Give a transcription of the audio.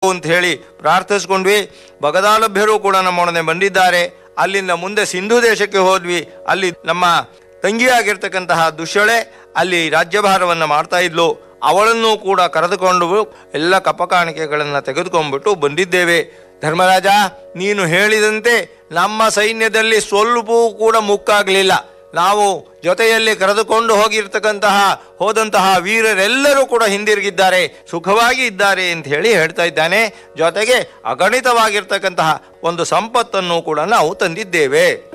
ಅಂತ ಹೇಳಿ ಪ್ರಾರ್ಥಿಸ್ಕೊಂಡ್ವಿ ಬಗದಾಲಭ್ಯರು ಕೂಡ ನಮ್ಮೊಡನೆ ಬಂದಿದ್ದಾರೆ ಅಲ್ಲಿಂದ ಮುಂದೆ ಸಿಂಧು ದೇಶಕ್ಕೆ ಹೋದ್ವಿ ಅಲ್ಲಿ ನಮ್ಮ ತಂಗಿಯಾಗಿರ್ತಕ್ಕಂತಹ ದುಶ್ಯಳೆ ಅಲ್ಲಿ ರಾಜ್ಯಭಾರವನ್ನು ಮಾಡ್ತಾ ಇದ್ಲು ಅವಳನ್ನು ಕೂಡ ಕರೆದುಕೊಂಡು ಎಲ್ಲ ಕಪಕಾಣಿಕೆಗಳನ್ನು ತೆಗೆದುಕೊಂಡ್ಬಿಟ್ಟು ಬಂದಿದ್ದೇವೆ ಧರ್ಮರಾಜ ನೀನು ಹೇಳಿದಂತೆ ನಮ್ಮ ಸೈನ್ಯದಲ್ಲಿ ಸ್ವಲ್ಪವೂ ಕೂಡ ಮುಕ್ಕಾಗಲಿಲ್ಲ ನಾವು ಜೊತೆಯಲ್ಲಿ ಕರೆದುಕೊಂಡು ಹೋಗಿರ್ತಕ್ಕಂತಹ ಹೋದಂತಹ ವೀರರೆಲ್ಲರೂ ಕೂಡ ಹಿಂದಿರುಗಿದ್ದಾರೆ ಸುಖವಾಗಿ ಇದ್ದಾರೆ ಅಂತ ಹೇಳಿ ಹೇಳ್ತಾ ಇದ್ದಾನೆ ಜೊತೆಗೆ ಅಗಣಿತವಾಗಿರ್ತಕ್ಕಂತಹ ಒಂದು ಸಂಪತ್ತನ್ನು ಕೂಡ ನಾವು ತಂದಿದ್ದೇವೆ